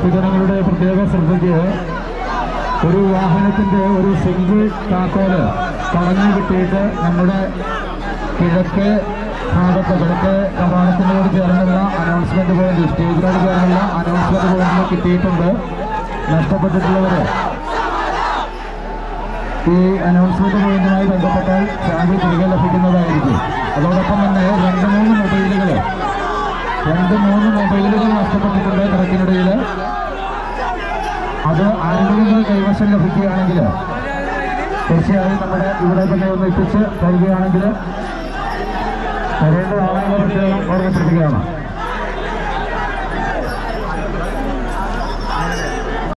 പൊതുജനങ്ങളുടെ പ്രത്യേക ശ്രദ്ധയ്ക്ക് ഒരു വാഹനത്തിന്റെ ഒരു സിംഗിൾ താക്കോല് തടഞ്ഞു കിട്ടിയിട്ട് നമ്മുടെ കിഴക്ക് ഭാഗത്ത് കിഴക്ക് കവാടത്തിനോട് ചേർന്നുള്ള അനൗൺസ്മെന്റ് പോയിന്റ് സ്റ്റേജിനോട് ചേർന്നുള്ള അനൗൺസ്മെന്റ് പോയിന്റിൽ കിട്ടിയിട്ടുണ്ട് നഷ്ടപ്പെട്ടിട്ടുള്ളവര് ഈ അനൗൺസ്മെന്റ് പോയിന്റുമായി ബന്ധപ്പെട്ടാൽ ചാനൽ തിരികെ ലഭിക്കുന്നതായിരിക്കും അതോടൊപ്പം തന്നെ രണ്ട് മൂന്ന് മൊബൈലുകൾ രണ്ട് മൂന്ന് മൊബൈലുകൾ നഷ്ടപ്പെട്ടിട്ടുണ്ട് തിരക്കിനിടയിൽ അത് ആരെങ്കിലും കൈവശം ലഭിക്കുകയാണെങ്കിൽ തീർച്ചയായും നമ്മുടെ ഇവിടെ തന്നെ ഒന്ന് എത്തിച്ച് തരികയാണെങ്കിൽ തരേണ്ടതാണെന്ന് പ്രത്യേകം ഓർമ്മപ്പെടുത്തുകയാണ്